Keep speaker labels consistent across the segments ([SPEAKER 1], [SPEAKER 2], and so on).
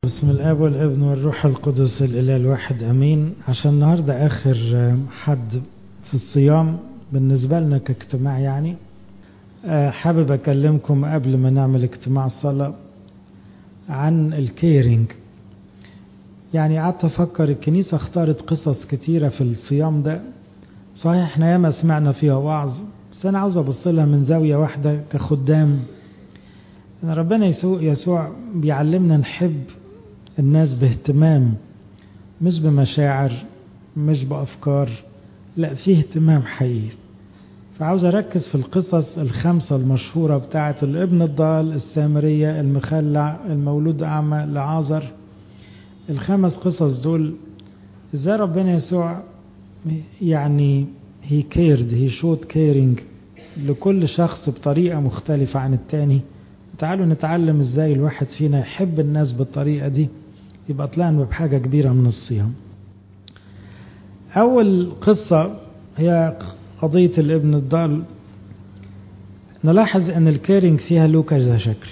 [SPEAKER 1] بسم الاب والابن والروح القدس الاله الواحد امين عشان النهارده اخر حد في الصيام بالنسبه لنا كاجتماع يعني حابب اكلمكم قبل ما نعمل اجتماع صلاه عن الكيرنج يعني قعدت افكر الكنيسه اختارت قصص كتيره في الصيام ده صحيح احنا ياما سمعنا فيها وعظ بس انا عاوز ابص لها من زاويه واحده كخدام ان ربنا يسوع يسوع بيعلمنا نحب الناس باهتمام مش بمشاعر مش بافكار لا فيه اهتمام حقيقي فعاوز اركز في القصص الخمسه المشهوره بتاعه الابن الضال السامريه المخلع المولود اعمى لعازر الخمس قصص دول ازاي ربنا يسوع يعني هي كيرد هي شوت كيرنج لكل شخص بطريقه مختلفه عن التاني تعالوا نتعلم ازاي الواحد فينا يحب الناس بالطريقة دي يبقى طلعنا بحاجة كبيرة من الصيام أول قصة هي قضية الابن الضال نلاحظ أن الكيرنج فيها له كذا شكل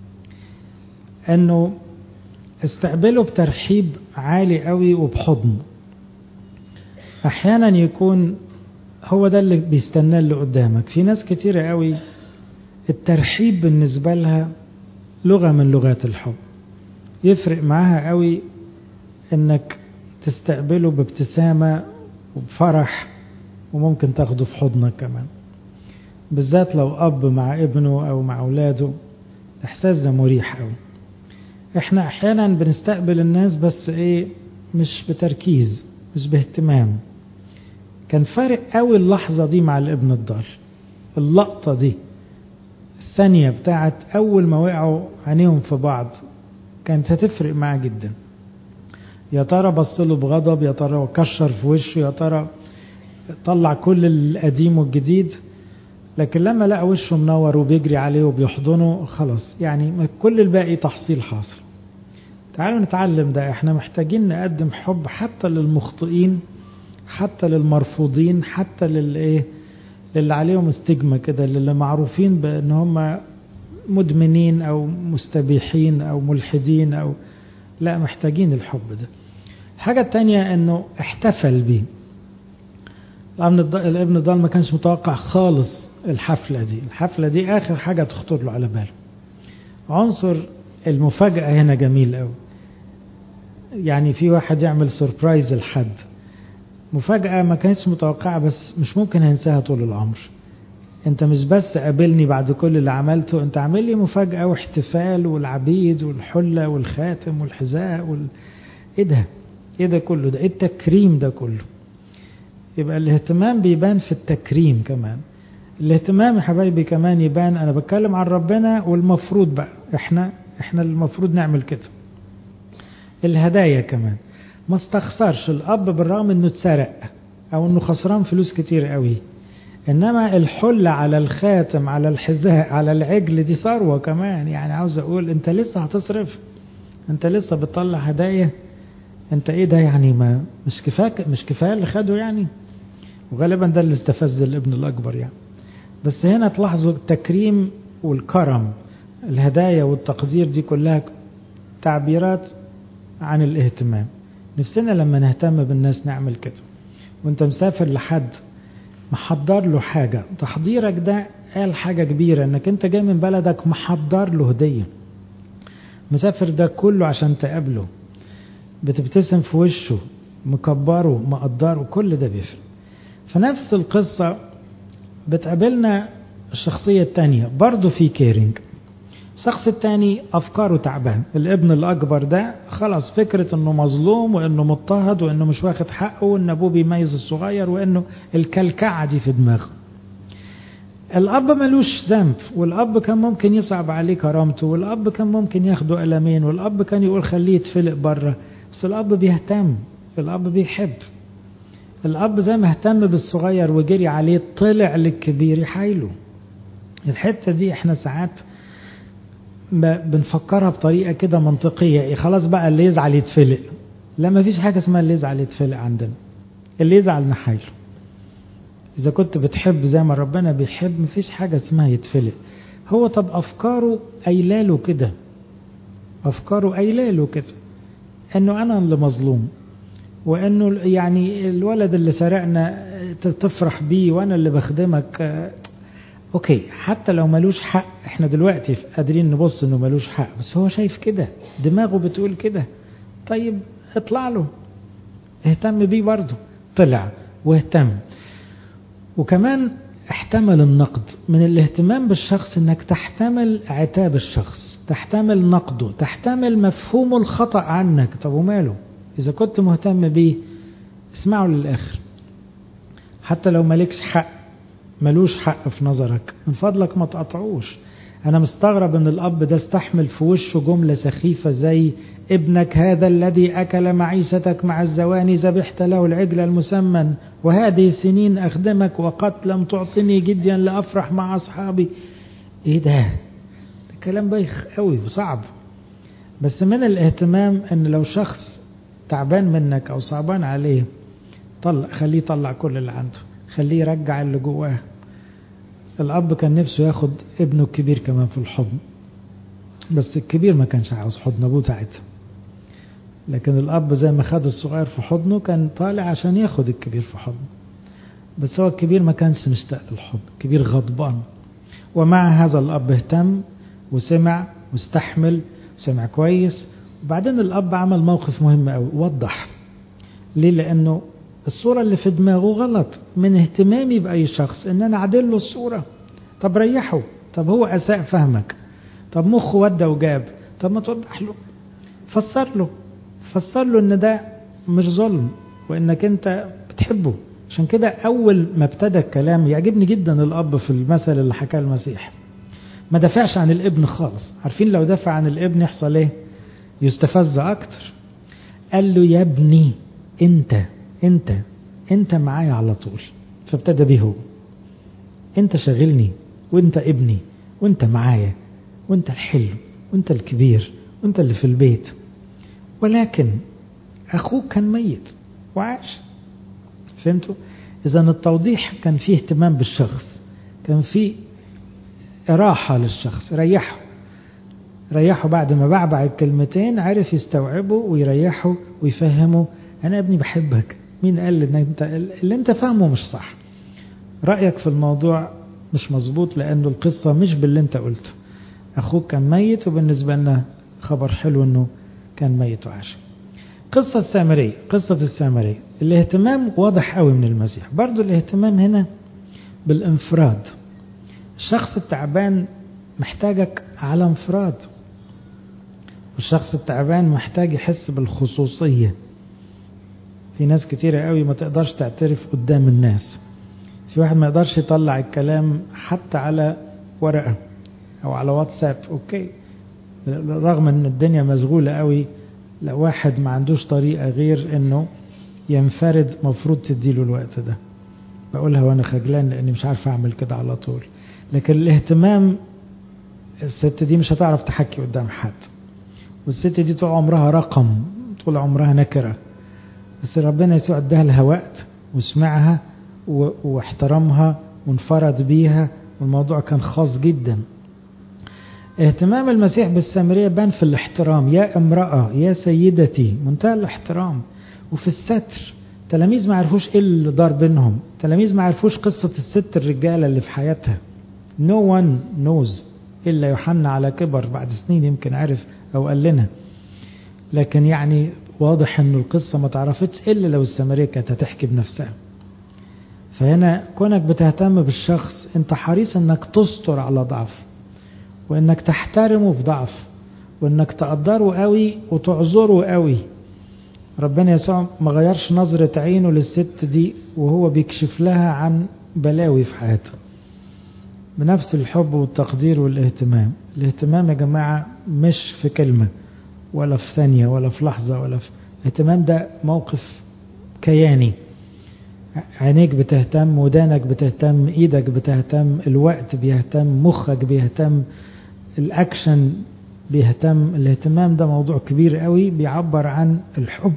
[SPEAKER 1] أنه استقبله بترحيب عالي قوي وبحضن أحيانا يكون هو ده اللي بيستناه اللي قدامك في ناس كتيرة قوي الترحيب بالنسبة لها لغة من لغات الحب يفرق معاها قوي انك تستقبله بابتسامة وبفرح وممكن تاخده في حضنك كمان بالذات لو اب مع ابنه او مع اولاده احساس ده مريح قوي احنا احيانا بنستقبل الناس بس ايه مش بتركيز مش باهتمام كان فارق قوي اللحظة دي مع الابن الضال اللقطة دي الثانية بتاعت أول ما وقعوا عينيهم في بعض كانت هتفرق معاه جدا يا ترى بص له بغضب يا ترى كشر في وشه يا ترى طلع كل القديم والجديد لكن لما لقى وشه منور وبيجري عليه وبيحضنه خلاص يعني كل الباقي تحصيل حاصل تعالوا نتعلم ده احنا محتاجين نقدم حب حتى للمخطئين حتى للمرفوضين حتى للايه للي عليهم استجمة كده للي معروفين بان هم مدمنين او مستبيحين او ملحدين او لا محتاجين الحب ده الحاجة التانية انه احتفل بيه الابن الضال ما كانش متوقع خالص الحفلة دي الحفلة دي اخر حاجة تخطر له على باله عنصر المفاجأة هنا جميل قوي يعني في واحد يعمل سربرايز لحد مفاجأة ما كانتش متوقعة بس مش ممكن هنساها طول العمر انت مش بس قابلني بعد كل اللي عملته انت عامل لي مفاجأة واحتفال والعبيد والحلة والخاتم والحذاء وال... ايه ده ايه ده كله ده ايه التكريم ده كله يبقى الاهتمام بيبان في التكريم كمان الاهتمام يا حبايبي كمان يبان انا بتكلم عن ربنا والمفروض بقى احنا احنا المفروض نعمل كده الهدايا كمان ما استخسرش الاب بالرغم انه اتسرق او انه خسران فلوس كتير قوي انما الحل على الخاتم على الحذاء على العجل دي ثروه كمان يعني عاوز اقول انت لسه هتصرف انت لسه بتطلع هدايا انت ايه ده يعني ما مش كفايه مش كفايه اللي خده يعني وغالبا ده اللي استفز الابن الاكبر يعني بس هنا تلاحظوا التكريم والكرم الهدايا والتقدير دي كلها تعبيرات عن الاهتمام نفسنا لما نهتم بالناس نعمل كده وانت مسافر لحد محضر له حاجة تحضيرك ده قال حاجة كبيرة انك انت جاي من بلدك محضر له هدية مسافر ده كله عشان تقابله بتبتسم في وشه مكبره مقدره كل ده بيفرق فنفس القصة بتقابلنا الشخصية التانية برضه في كيرنج الشخص التاني أفكاره تعبان الابن الأكبر ده خلاص فكرة أنه مظلوم وأنه مضطهد وأنه مش واخد حقه وأن أبوه بيميز الصغير وأنه الكلكعة دي في دماغه الأب ملوش ذنب والأب كان ممكن يصعب عليه كرامته والأب كان ممكن ياخده ألمين والأب كان يقول خليه يتفلق بره بس الأب بيهتم الأب بيحب الأب زي ما اهتم بالصغير وجري عليه طلع للكبير يحايله الحتة دي احنا ساعات بنفكرها بطريقه كده منطقيه إيه خلاص بقى اللي يزعل يتفلق لا ما فيش حاجه اسمها اللي يزعل يتفلق عندنا اللي يزعل نحايله اذا كنت بتحب زي ما ربنا بيحب ما فيش حاجه اسمها يتفلق هو طب افكاره قايله له كده أفكاره قايله له كده إنه أنا اللي مظلوم وإنه يعني الولد اللي سرقنا تفرح بيه وأنا اللي بخدمك أوكي حتى لو ملوش حق إحنا دلوقتي قادرين نبص إنه ملوش حق بس هو شايف كده دماغه بتقول كده طيب اطلع له اهتم بيه برضه طلع واهتم وكمان احتمل النقد من الاهتمام بالشخص انك تحتمل عتاب الشخص تحتمل نقده تحتمل مفهومه الخطأ عنك طب وماله اذا كنت مهتم بيه اسمعه للاخر حتى لو مالكش حق ملوش حق في نظرك من فضلك ما تقطعوش انا مستغرب ان الاب ده استحمل في وشه جملة سخيفة زي ابنك هذا الذي أكل معيشتك مع الزواني ذبحت له العجل المسمن وهذه سنين أخدمك وقد لم تعطني جديا لأفرح مع أصحابي إيه ده؟ ده كلام بايخ قوي وصعب بس من الاهتمام أن لو شخص تعبان منك أو صعبان عليه طلع خليه يطلع كل اللي عنده خليه يرجع اللي جواه الأب كان نفسه ياخد ابنه الكبير كمان في الحضن بس الكبير ما كانش عاوز حضن أبوه ساعتها لكن الأب زي ما خد الصغير في حضنه كان طالع عشان ياخد الكبير في حضنه بس هو الكبير ما كانش مشتاق للحضن الكبير غضبان ومع هذا الأب اهتم وسمع واستحمل سمع كويس وبعدين الأب عمل موقف مهم قوي وضح ليه لأنه الصورة اللي في دماغه غلط من اهتمامي بأي شخص إن أنا أعدل له الصورة طب ريحه طب هو أساء فهمك طب مخه ودى وجاب طب ما توضح له فسر له فسر له ان ده مش ظلم وانك انت بتحبه عشان كده اول ما ابتدى الكلام يعجبني جدا الاب في المثل اللي حكاه المسيح ما دافعش عن الابن خالص عارفين لو دافع عن الابن يحصل ايه يستفز اكتر قال له يا ابني انت انت انت معايا على طول فابتدى بيه هو انت شاغلني وانت ابني وانت معايا وانت الحلو وانت الكبير وانت اللي في البيت ولكن اخوك كان ميت وعاش فهمتوا اذا التوضيح كان فيه اهتمام بالشخص كان فيه راحة للشخص ريحه ريحه بعد ما بعبع الكلمتين عرف يستوعبه ويريحه ويفهمه انا ابني بحبك مين قال ان انت اللي انت فاهمه مش صح رأيك في الموضوع مش مظبوط لانه القصة مش باللي انت قلته اخوك كان ميت وبالنسبة لنا خبر حلو انه كان ميت وعاش قصة السامرية قصة السامرية الاهتمام واضح قوي من المسيح برضو الاهتمام هنا بالانفراد الشخص التعبان محتاجك على انفراد والشخص التعبان محتاج يحس بالخصوصية في ناس كتيرة قوي ما تقدرش تعترف قدام الناس في واحد ما يقدرش يطلع الكلام حتى على ورقة او على واتساب اوكي رغم ان الدنيا مشغولة قوي لو واحد ما عندوش طريقة غير انه ينفرد مفروض تديله الوقت ده بقولها وانا خجلان لاني مش عارف اعمل كده على طول لكن الاهتمام الست دي مش هتعرف تحكي قدام حد والست دي طول عمرها رقم طول عمرها نكرة بس ربنا يسوع اداها لها وقت وسمعها واحترمها وانفرد بيها والموضوع كان خاص جدا اهتمام المسيح بالسامرية بان في الاحترام يا امرأة يا سيدتي منتهى الاحترام وفي الستر تلاميذ ما عرفوش ايه اللي دار بينهم تلاميذ ما عرفوش قصة الست الرجالة اللي في حياتها no one knows إلا يوحنا على كبر بعد سنين يمكن عرف أو قال لنا لكن يعني واضح أن القصة ما تعرفتش إلا لو السامرية كانت هتحكي بنفسها فهنا كونك بتهتم بالشخص انت حريص انك تستر على ضعف وانك تحترمه في ضعف وانك تقدره قوي وتعذره قوي ربنا يسوع ما غيرش نظرة عينه للست دي وهو بيكشف لها عن بلاوي في حياتها بنفس الحب والتقدير والاهتمام الاهتمام يا جماعة مش في كلمة ولا في ثانية ولا في لحظة ولا في الاهتمام ده موقف كياني عينيك بتهتم ودانك بتهتم ايدك بتهتم الوقت بيهتم مخك بيهتم الاكشن بيهتم الاهتمام ده موضوع كبير قوي بيعبر عن الحب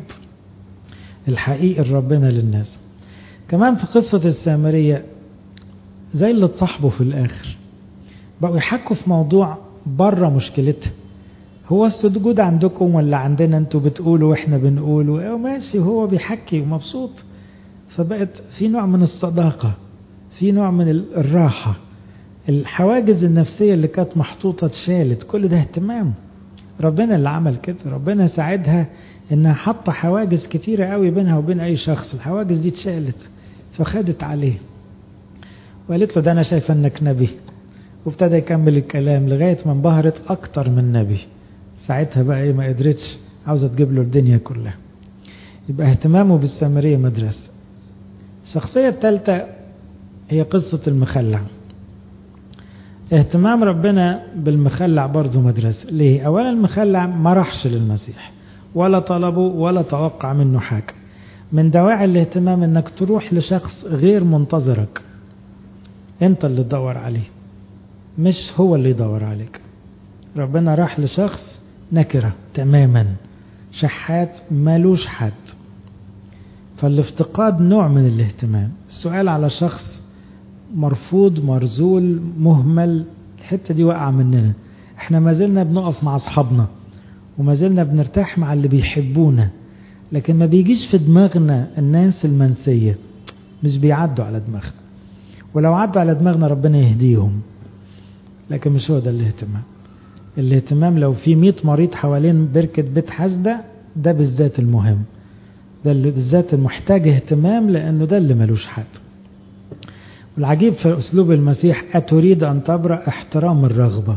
[SPEAKER 1] الحقيقي لربنا للناس كمان في قصة السامرية زي اللي اتصاحبوا في الآخر بقوا يحكوا في موضوع بره مشكلتها هو السجود عندكم ولا عندنا انتوا بتقولوا واحنا بنقول ماشي هو بيحكي ومبسوط فبقت في نوع من الصداقة في نوع من الراحة الحواجز النفسية اللي كانت محطوطة اتشالت كل ده اهتمام ربنا اللي عمل كده ربنا ساعدها انها حاطة حواجز كتيرة قوي بينها وبين اي شخص الحواجز دي اتشالت فخدت عليه وقالت له ده انا شايفه انك نبي وابتدى يكمل الكلام لغاية ما انبهرت اكتر من نبي ساعتها بقى ايه ما قدرتش عاوزة تجيب له الدنيا كلها يبقى اهتمامه بالسامرية مدرسة الشخصية الثالثة هي قصة المخلع اهتمام ربنا بالمخلع برضه مدرسة ليه اولا المخلع ما راحش للمسيح ولا طلبه ولا توقع منه حاجة من دواعي الاهتمام انك تروح لشخص غير منتظرك انت اللي تدور عليه مش هو اللي يدور عليك ربنا راح لشخص نكرة تماما شحات مالوش حد فالافتقاد نوع من الاهتمام السؤال على شخص مرفوض مرزول مهمل الحتة دي وقع مننا احنا ما زلنا بنقف مع اصحابنا وما زلنا بنرتاح مع اللي بيحبونا لكن ما بيجيش في دماغنا الناس المنسية مش بيعدوا على دماغنا ولو عدوا على دماغنا ربنا يهديهم لكن مش هو ده الاهتمام الاهتمام لو في 100 مريض حوالين بركة بيت حسدة ده بالذات المهم ده اللي بالذات المحتاج اهتمام لأنه ده اللي ملوش حد والعجيب في أسلوب المسيح أتريد أن تبرأ احترام الرغبة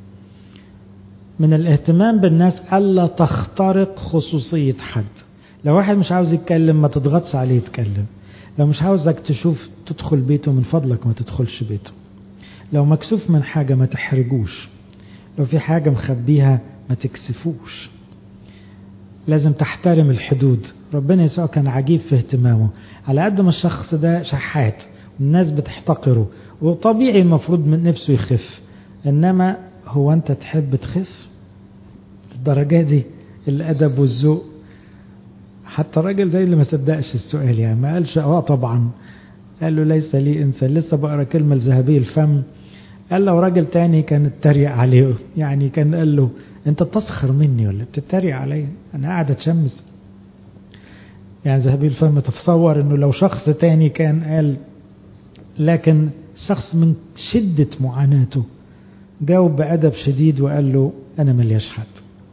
[SPEAKER 1] من الاهتمام بالناس ألا تخترق خصوصية حد لو واحد مش عاوز يتكلم ما تضغطش عليه يتكلم لو مش عاوزك تشوف تدخل بيته من فضلك ما تدخلش بيته لو مكسوف من حاجة ما تحرجوش لو في حاجة مخبيها ما تكسفوش لازم تحترم الحدود ربنا يسوع كان عجيب في اهتمامه على قد ما الشخص ده شحات والناس بتحتقره وطبيعي المفروض من نفسه يخف انما هو انت تحب تخف الدرجة دي الادب والذوق حتى الراجل زي اللي ما صدقش السؤال يعني ما قالش اه طبعا قال له ليس لي انسان لسه بقرا كلمه الذهبي الفم قال لو راجل تاني كان اتريق عليه يعني كان قال له انت بتسخر مني ولا بتتريق عليا انا قاعد اتشمس يعني ذهبي الفم تتصور انه لو شخص تاني كان قال لكن شخص من شدة معاناته جاوب بأدب شديد وقال له أنا ملياش حد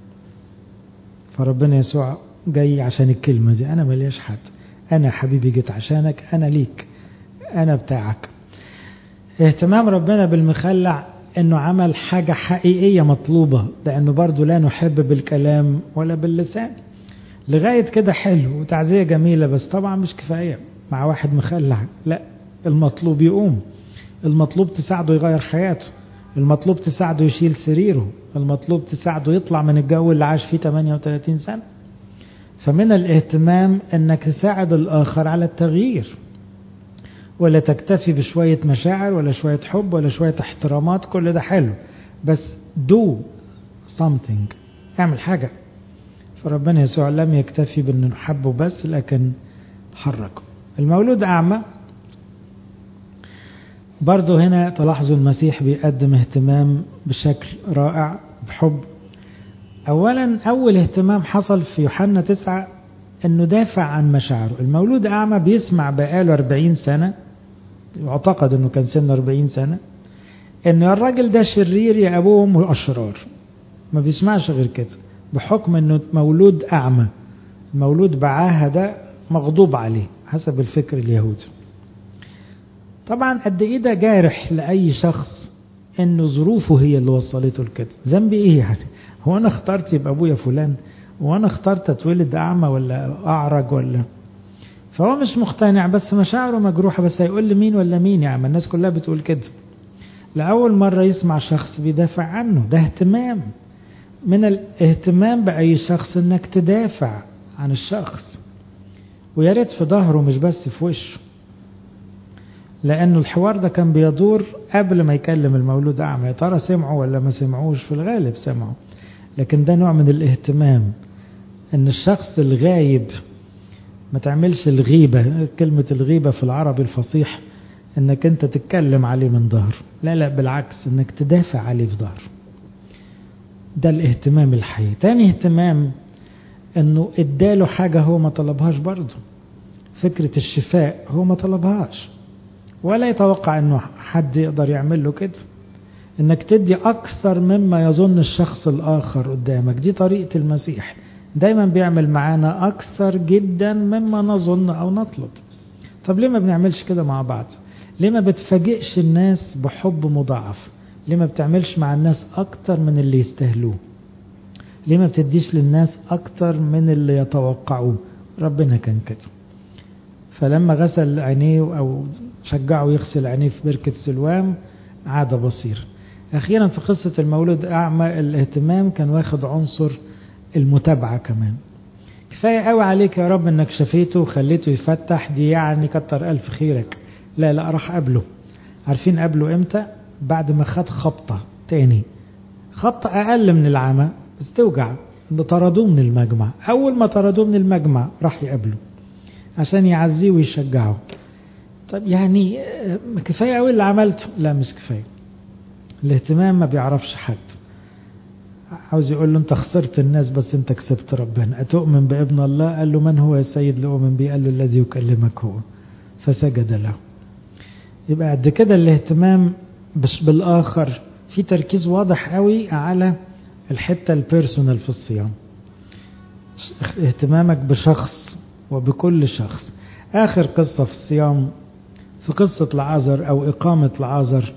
[SPEAKER 1] فربنا يسوع جاي عشان الكلمة دي أنا ملياش حد أنا حبيبي جيت عشانك أنا ليك أنا بتاعك اهتمام ربنا بالمخلع انه عمل حاجة حقيقية مطلوبة لانه برضو لا نحب بالكلام ولا باللسان لغاية كده حلو وتعزية جميلة بس طبعا مش كفاية مع واحد مخلع لا المطلوب يقوم المطلوب تساعده يغير حياته المطلوب تساعده يشيل سريره المطلوب تساعده يطلع من الجو اللي عاش فيه 38 سنة فمن الاهتمام انك تساعد الاخر على التغيير ولا تكتفي بشوية مشاعر ولا شوية حب ولا شوية احترامات كل ده حلو بس do something اعمل حاجة فربنا يسوع لم يكتفي بأنه نحبه بس لكن حركه المولود أعمى برضه هنا تلاحظوا المسيح بيقدم اهتمام بشكل رائع بحب أولا أول اهتمام حصل في يوحنا تسعة أنه دافع عن مشاعره المولود أعمى بيسمع بقاله 40 سنة يعتقد أنه كان سنه 40 سنة أنه الراجل ده شرير يا أبوه وأمه أشرار ما بيسمعش غير كده بحكم أنه مولود أعمى المولود بعاهة ده مغضوب عليه حسب الفكر اليهودي طبعا قد ايه ده جارح لاي شخص انه ظروفه هي اللي وصلته لكده ذنبي ايه يعني هو انا اخترت يبقى ابويا فلان وانا اخترت اتولد اعمى ولا اعرج ولا فهو مش مقتنع بس مشاعره مجروحه بس هيقول لي مين ولا مين يا عم الناس كلها بتقول كده لاول مره يسمع شخص بيدافع عنه ده اهتمام من الاهتمام باي شخص انك تدافع عن الشخص ويا ريت في ظهره مش بس في وشه لأنه الحوار ده كان بيدور قبل ما يكلم المولود أعمى يا ترى سمعوا ولا ما سمعوش في الغالب سمعوا لكن ده نوع من الاهتمام ان الشخص الغايب ما تعملش الغيبة كلمة الغيبة في العربي الفصيح انك انت تتكلم عليه من ظهره لا لا بالعكس انك تدافع عليه في ظهره ده الاهتمام الحقيقي تاني اهتمام انه اداله حاجة هو ما طلبهاش برضه فكرة الشفاء هو ما طلبهاش ولا يتوقع انه حد يقدر يعمل له كده انك تدي اكثر مما يظن الشخص الاخر قدامك دي طريقة المسيح دايما بيعمل معانا اكثر جدا مما نظن او نطلب طب ليه ما بنعملش كده مع بعض ليه ما بتفاجئش الناس بحب مضاعف ليه ما بتعملش مع الناس اكتر من اللي يستاهلوه ليه ما بتديش للناس اكتر من اللي يتوقعوه ربنا كان كده فلما غسل عينيه او شجعه يغسل عينيه في بركة سلوام عاد بصير اخيرا في قصة المولود اعمى الاهتمام كان واخد عنصر المتابعة كمان كفاية قوي عليك يا رب انك شفيته وخليته يفتح دي يعني كتر الف خيرك لا لا راح قبله عارفين قبله امتى بعد ما خد خبطة تاني خبطة اقل من العمى بس توجع اللي طردوه من المجمع اول ما طردوه من المجمع راح يقابله عشان يعزيه ويشجعه طب يعني كفاية قوي اللي عملته لا مش كفاية الاهتمام ما بيعرفش حد عاوز يقول له انت خسرت الناس بس انت كسبت ربنا أتؤمن بابن الله قال له من هو يا سيد لأؤمن به قال له الذي يكلمك هو فسجد له يبقى قد كده الاهتمام مش بالآخر في تركيز واضح قوي على الحتة البيرسونال في الصيام اهتمامك بشخص وبكل شخص آخر قصة في الصيام في قصة العازر أو إقامة العازر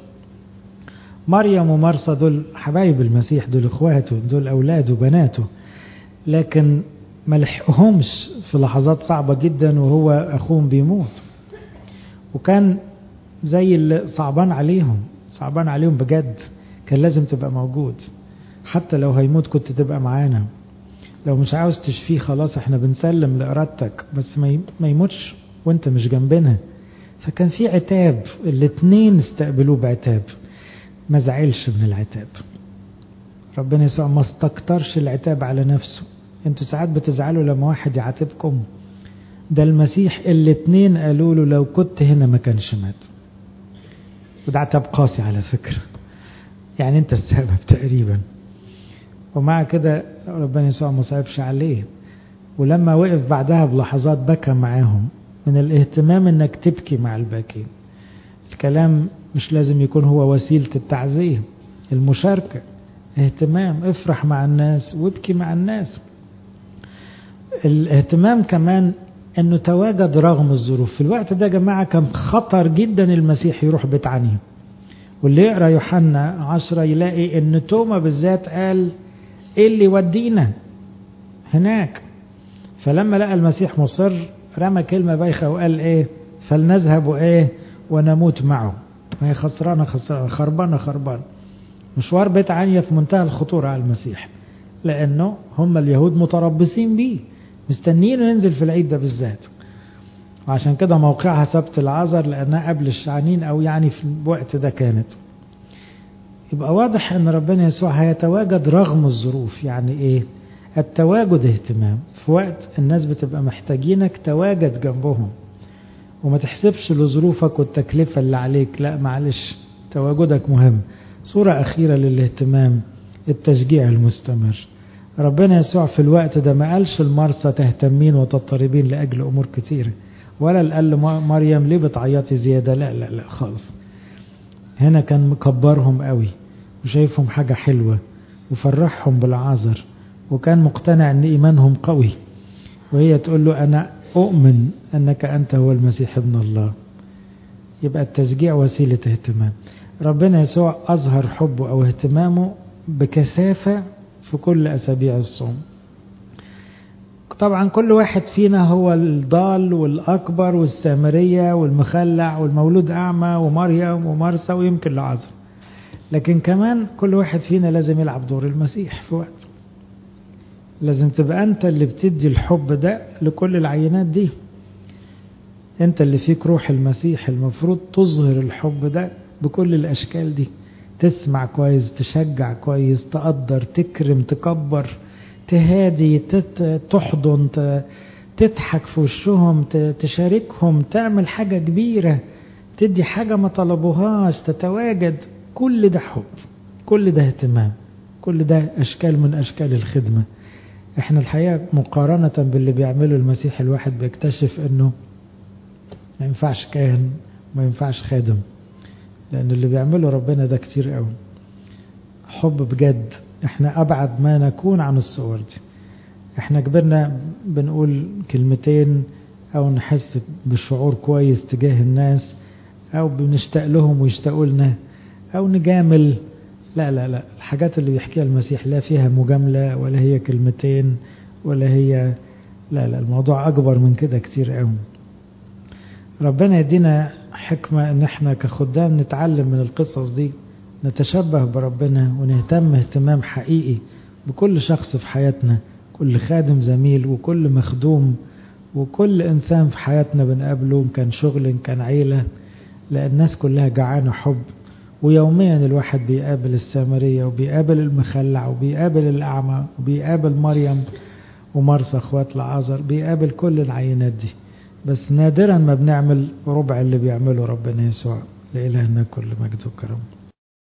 [SPEAKER 1] مريم ومرسى دول حبايب المسيح دول اخواته دول اولاده وبناته لكن ما لحقهمش في لحظات صعبة جدا وهو اخوهم بيموت وكان زي اللي صعبان عليهم صعبان عليهم بجد كان لازم تبقى موجود حتى لو هيموت كنت تبقى معانا لو مش عاوز تشفيه خلاص احنا بنسلم لإرادتك بس ما يموتش وانت مش جنبنا فكان في عتاب الاتنين استقبلوه بعتاب ما زعلش من العتاب ربنا يسوع ما استكترش العتاب على نفسه انتوا ساعات بتزعلوا لما واحد يعاتبكم ده المسيح الاتنين قالوا له لو كنت هنا ما كانش مات وده عتاب قاسي على فكرة يعني انت السبب تقريبا ومع كده ربنا يسوع ما صعبش عليه ولما وقف بعدها بلحظات بكى معاهم من الاهتمام انك تبكي مع الباكين الكلام مش لازم يكون هو وسيلة التعزية المشاركة اهتمام افرح مع الناس وابكي مع الناس الاهتمام كمان انه تواجد رغم الظروف في الوقت ده يا جماعة كان خطر جدا المسيح يروح بيت عنيا واللي يقرأ يوحنا عشرة يلاقي ان توما بالذات قال ايه اللي يودينا هناك فلما لقى المسيح مصر رمى كلمة بايخة وقال ايه فلنذهب وايه ونموت معه ما هي خسرانة خسرانة خربانة خربانة مشوار بيت عنيا في منتهى الخطورة على المسيح لأنه هم اليهود متربصين بيه مستنيين ينزل في العيد ده بالذات وعشان كده موقعها سبت العذر لأنها قبل الشعانين أو يعني في الوقت ده كانت يبقى واضح أن ربنا يسوع هيتواجد رغم الظروف يعني إيه التواجد اهتمام في وقت الناس بتبقى محتاجينك تواجد جنبهم وما تحسبش لظروفك والتكلفة اللي عليك لا معلش تواجدك مهم صورة أخيرة للاهتمام التشجيع المستمر ربنا يسوع في الوقت ده ما قالش المرسى تهتمين وتضطربين لأجل أمور كتيرة ولا قال مريم ليه بتعيطي زيادة لا لا لا خالص هنا كان مكبرهم قوي وشايفهم حاجة حلوة وفرحهم بالعذر وكان مقتنع ان ايمانهم قوي وهي تقول له انا أؤمن أنك أنت هو المسيح ابن الله يبقى التشجيع وسيلة اهتمام ربنا يسوع أظهر حبه أو اهتمامه بكثافة في كل أسابيع الصوم طبعا كل واحد فينا هو الضال والأكبر والسامرية والمخلع والمولود أعمى ومريم ومرسى ويمكن لعازر لكن كمان كل واحد فينا لازم يلعب دور المسيح في وقت لازم تبقى أنت اللي بتدي الحب ده لكل العينات دي أنت اللي فيك روح المسيح المفروض تظهر الحب ده بكل الأشكال دي تسمع كويس تشجع كويس تقدر تكرم تكبر تهادي تحضن تضحك في وشهم تشاركهم تعمل حاجة كبيرة تدي حاجة ما طلبوهاش تتواجد كل ده حب كل ده اهتمام كل ده أشكال من أشكال الخدمة احنا الحقيقة مقارنة باللي بيعمله المسيح الواحد بيكتشف انه ما ينفعش كاهن ما ينفعش خادم لأن اللي بيعمله ربنا ده كتير قوي حب بجد احنا أبعد ما نكون عن الصور دي احنا كبرنا بنقول كلمتين أو نحس بشعور كويس تجاه الناس أو بنشتاق لهم ويشتاقوا لنا أو نجامل لا لا لا الحاجات اللي بيحكيها المسيح لا فيها مجاملة ولا هي كلمتين ولا هي لا لا الموضوع أكبر من كده كتير قوي ربنا يدينا حكمة ان احنا كخدام نتعلم من القصص دي نتشبه بربنا ونهتم اهتمام حقيقي بكل شخص في حياتنا كل خادم زميل وكل مخدوم وكل انسان في حياتنا بنقابله كان شغل كان عيلة لان الناس كلها جعانة حب ويوميا الواحد بيقابل السامرية وبيقابل المخلع وبيقابل الأعمى وبيقابل مريم ومرسى اخوات العذر بيقابل كل العينات دي بس نادرا ما بنعمل ربع اللي بيعمله ربنا يسوع لإلهنا كل مجد وكرم